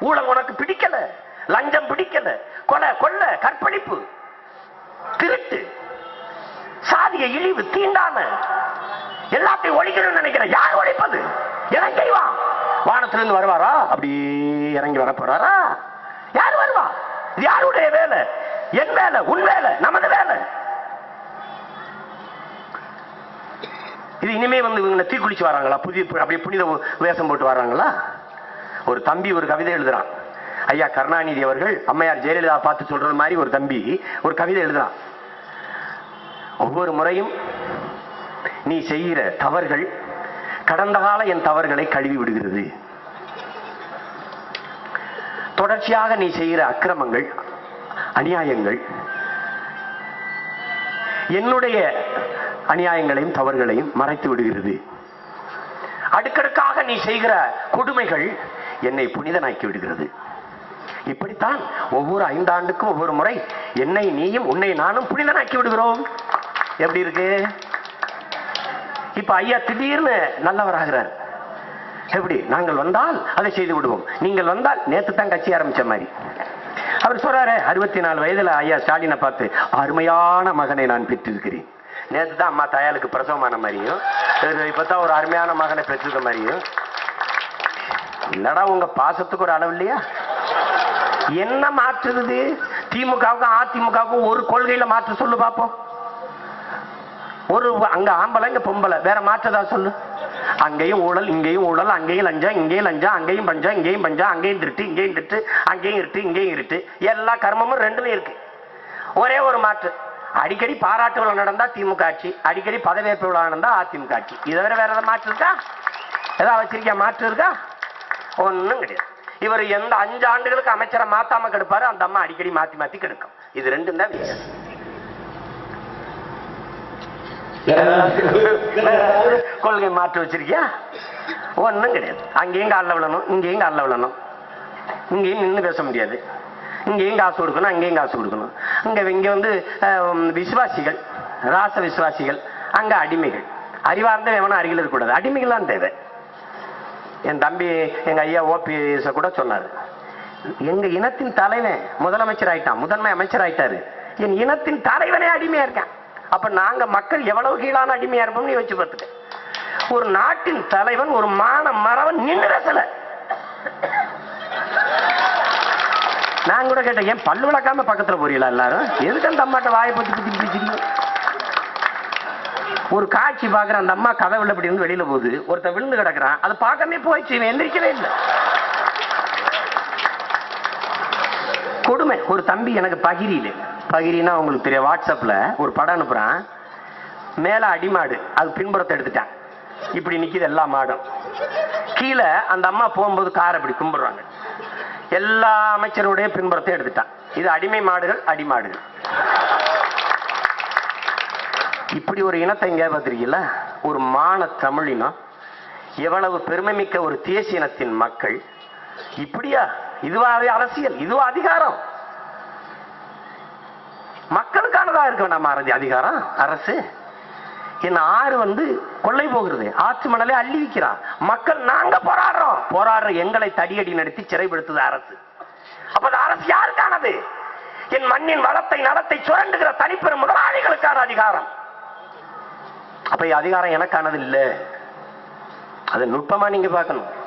ஊழல் உனக்கு பிடிக்கல லஞ்சம் பிடிக்கல கொலை கொள்ள கற்பழிப்பு திருட்டு சாதிய இழிவு தீண்டாம எல்லாத்தையும் ஒழிக்கணும்னு நினைக்கிற யார் ஒழிப்பது எவன் செய்வான் வானத்திலிருந்து வருவாரா அப்படியே இறங்கி வர போறாரா யார் வருவா இது யாருடைய வேலை என் வேலை உன் வேலை நமது வேலை இது இனிமே வந்து இவங்க தீக்குளிச்சு வராங்களா புதிய அப்படியே புனித வேஷம் போட்டு வராங்களா ஒரு தம்பி ஒரு கவிதை எழுதுறான் ஐயா கருணாநிதி அவர்கள் அம்மையார் ஜெயலலிதா பார்த்து சொல்றது மாதிரி ஒரு தம்பி ஒரு கவிதை எழுதுறான் ஒவ்வொரு முறையும் நீ செய்கிற தவறுகள் கடந்த கால என் தவறுகளை கழுவி விடுகிறது தொடர்ச்சியாக நீ செய்கிற அக்கிரமங்கள் அநியாயங்கள் என்னுடைய அநியாயங்களையும் தவறுகளையும் மறைத்து விடுகிறது அடுக்கடுக்காக நீ செய்கிற கொடுமைகள் என்னை புனிதனாக்கி விடுகிறது இப்படித்தான் ஒவ்வொரு ஐந்தாண்டுக்கும் ஒவ்வொரு முறை என்னை நீயும் உன்னை நானும் புனிதனாக்கி விடுகிறோம் எப்படி இருக்கு இப்ப ஐயா திடீர்னு நல்லவராகிறார் எப்படி நாங்கள் வந்தால் அதை செய்து விடுவோம் நீங்கள் வந்தால் நேத்து தான் கட்சி ஆரம்பிச்ச மாதிரி அவர் சொல்றாரு அறுபத்தி நாலு வயதுல ஐயா ஸ்டாலினை பார்த்து அருமையான மகனை நான் பெற்றிருக்கிறேன் நேத்து தான் அம்மா தயாளுக்கு பிரசவமான மாதிரியும் இது இப்பதான் ஒரு அருமையான மகனை பெற்றிருக்க மாதிரியும் இல்லடா உங்க பாசத்துக்கு ஒரு அளவு இல்லையா என்ன மாற்றுறது திமுகவுக்கும் அதிமுகவுக்கும் ஒரு கொள்கையில மாற்ற சொல்லு பாப்போம் ஒரு அங்க ஆம்பளை இங்க பொம்பளை வேற மாற்றதா சொல்லு அங்கேயும் ஊழல் இங்கேயும் ஊழல் அங்கேயும் லஞ்சம் இங்கேயும் லஞ்சம் அங்கேயும் பஞ்சம் இங்கேயும் பஞ்சம் அங்கேயும் திருட்டு இங்கேயும் திருட்டு அங்கேயும் இருட்டு இங்கேயும் இருட்டு எல்லா கர்மமும் ரெண்டுலயும் இருக்கு ஒரே ஒரு மாற்று அடிக்கடி பாராட்டு விழா நடந்தா திமுக ஆட்சி அடிக்கடி பதவியேற்பு விழா நடந்தா அதிமுக ஆட்சி இதை விட வேற ஏதாவது மாற்று இருக்கா ஏதாவது வச்சிருக்கியா மாற்று இருக்கா ஒண்ணும் கிடையாது இவர் எந்த அஞ்சு ஆண்டுகளுக்கு அமைச்சரை மாத்தாம கெடுப்பாரு அந்த அம்மா அடிக்கடி மாத்தி மாத்தி கெடுக்கும் இது ரெண்டும் தான் வித்தியாசம் கொள்கை மாற்று வச்சிருக்கியா ஒண்ணும் கிடையாது அங்கேயும் காலில் விழணும் இங்கேயும் காலில் விழணும் இங்கேயும் நின்று பேச முடியாது இங்கேயும் காசு கொடுக்கணும் அங்கேயும் காசு கொடுக்கணும் இங்க இங்க வந்து அஹ், விசுவாசிகள் ராச விசுவாசிகள் அங்க அடிமைகள் அறிவார்ந்த எவனும் அருகில் இருக்கக்கூடாது அடிமைகள் தான் தேவை என் தம்பி எங்க ஐயா ஓபிஎஸ் கூட சொன்னாரு எங்க இனத்தின் தலைவன் முதலமைச்சர் ஆயிட்டான் முதன்மை அமைச்சர் ஆயிட்டாரு என் இனத்தின் தலைவனே அடிமையா இருக்கான் அப்ப நாங்க மக்கள் எவ்வளவு கீழான அடிமையா இருப்போம் நீ வச்சு பார்த்துக்க ஒரு நாட்டின் தலைவன் ஒரு மான மரவன் நின்று பேசல நான் கூட கேட்டேன் ஏன் பல்லு விளக்காம பக்கத்துல போறீங்களா எல்லாரும் எதுக்கு அந்த அம்மாட்ட வாயை பத்தி பத்தி பிடிச்சிருக்கீங்க ஒரு காட்சி பாக்குற அந்த அம்மா கதை உள்ள இப்படி இருந்து வெளியில போகுது ஒருத்தன் விழுந்து கிடக்குறான் அதை பார்க்கவே போயிடுச்சு இவன் எந்திரிக்கவே இல்லை கொடுமை ஒரு தம்பி எனக்கு பகிரியில பகிரினா உங்களுக்கு தெரியும் வாட்ஸ்அப்ல ஒரு படம் அனுப்புறான் மேல அடிமாடு அது பின்புறத்தை எடுத்துட்டான் இப்படி நிக்குது எல்லா மாடும் கீழே அந்த அம்மா போகும்போது காரை இப்படி கும்பிடுறாங்க எல்லா அமைச்சருடைய பின்புறத்தை எடுத்துட்டான் இது அடிமை மாடுகள் அடிமாடுகள் இப்படி ஒரு இனத்தை எங்க பார்த்திருக்கீங்களா ஒரு மான தமிழினம் எவ்வளவு பெருமை மிக்க ஒரு தேசிய இனத்தின் மக்கள் இப்படியா இதுவா அரசியல் இதுவா அதிகாரம் மக்களுக்கானதா இருக்க வேண்டாமா அரசு அதிகாரம் அரசு என்ன ஆறு வந்து கொள்ளை போகிறது ஆற்று மணலை அள்ளி விற்கிறான் மக்கள் நாங்க போராடுறோம் போராடுற எங்களை தடியடி நடத்தி சிறைப்படுத்துது அரசு அப்ப அந்த அரசு யாருக்கானது என் மண்ணின் வளத்தை நலத்தை சுரண்டுகிற தனிப்பெரும் முதலாளிகளுக்கான அதிகாரம் அப்ப அதிகாரம் எனக்கானது இல்ல அதை நுட்பமா நீங்க பார்க்கணும்